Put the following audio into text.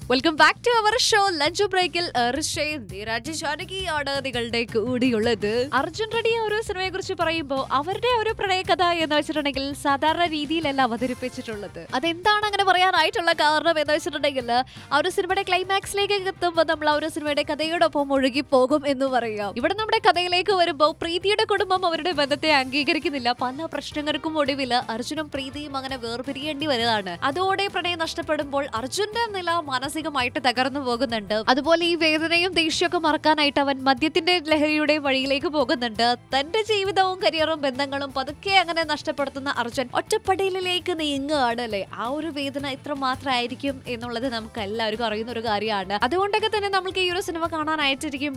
welcome back to our show lunch ബ്രേക്കിൽ ജാനകിയാണ് നിങ്ങളുടെ കൂടിയുള്ളത് അർജുൻ റെഡി ഒരു സിനിമയെ കുറിച്ച് പറയുമ്പോൾ അവരുടെ ഒരു പ്രണയകഥ എന്ന് വെച്ചിട്ടുണ്ടെങ്കിൽ സാധാരണ രീതിയിലല്ല അവതരിപ്പിച്ചിട്ടുള്ളത് അതെന്താണ് അങ്ങനെ പറയാനായിട്ടുള്ള കാരണം എന്ന് വെച്ചിട്ടുണ്ടെങ്കിൽ ആ ഒരു സിനിമയുടെ ക്ലൈമാക്സിലേക്ക് എത്തുമ്പോൾ നമ്മൾ ആ ഒരു സിനിമയുടെ കഥയോടൊപ്പം ഒഴുകി പോകും എന്ന് പറയാം ഇവിടെ നമ്മുടെ കഥയിലേക്ക് വരുമ്പോൾ പ്രീതിയുടെ കുടുംബം അവരുടെ ബന്ധത്തെ അംഗീകരിക്കുന്നില്ല പല പ്രശ്നങ്ങൾക്കും ഒടുവിൽ അർജുനും പ്രീതിയും അങ്ങനെ വേർപിരിയേണ്ടി വരുന്നതാണ് അതോടെ പ്രണയം നഷ്ടപ്പെടുമ്പോൾ അർജുന്റെ നില മാനസികമായിട്ട് തകർന്നു പോകുന്നുണ്ട് അതുപോലെ ഈ വേദനയും ദേഷ്യമൊക്കെ മറക്കാനായിട്ട് അവൻ മദ്യത്തിന്റെ ലഹരിയുടെ വഴിയിലേക്ക് പോകുന്നുണ്ട് തന്റെ ജീവിതവും കരിയറും ബന്ധങ്ങളും പതുക്കെ അങ്ങനെ നഷ്ടപ്പെടുത്തുന്ന അർജുൻ ഒറ്റപ്പടയിലേക്ക് നീങ്ങുകയാണ് അല്ലെ ആ ഒരു വേദന ഇത്ര മാത്രമായിരിക്കും എന്നുള്ളത് നമുക്ക് എല്ലാവർക്കും അറിയുന്ന ഒരു കാര്യമാണ് അതുകൊണ്ടൊക്കെ തന്നെ നമുക്ക് ഈ ഒരു സിനിമ കാണാനായിട്ടിരിക്കും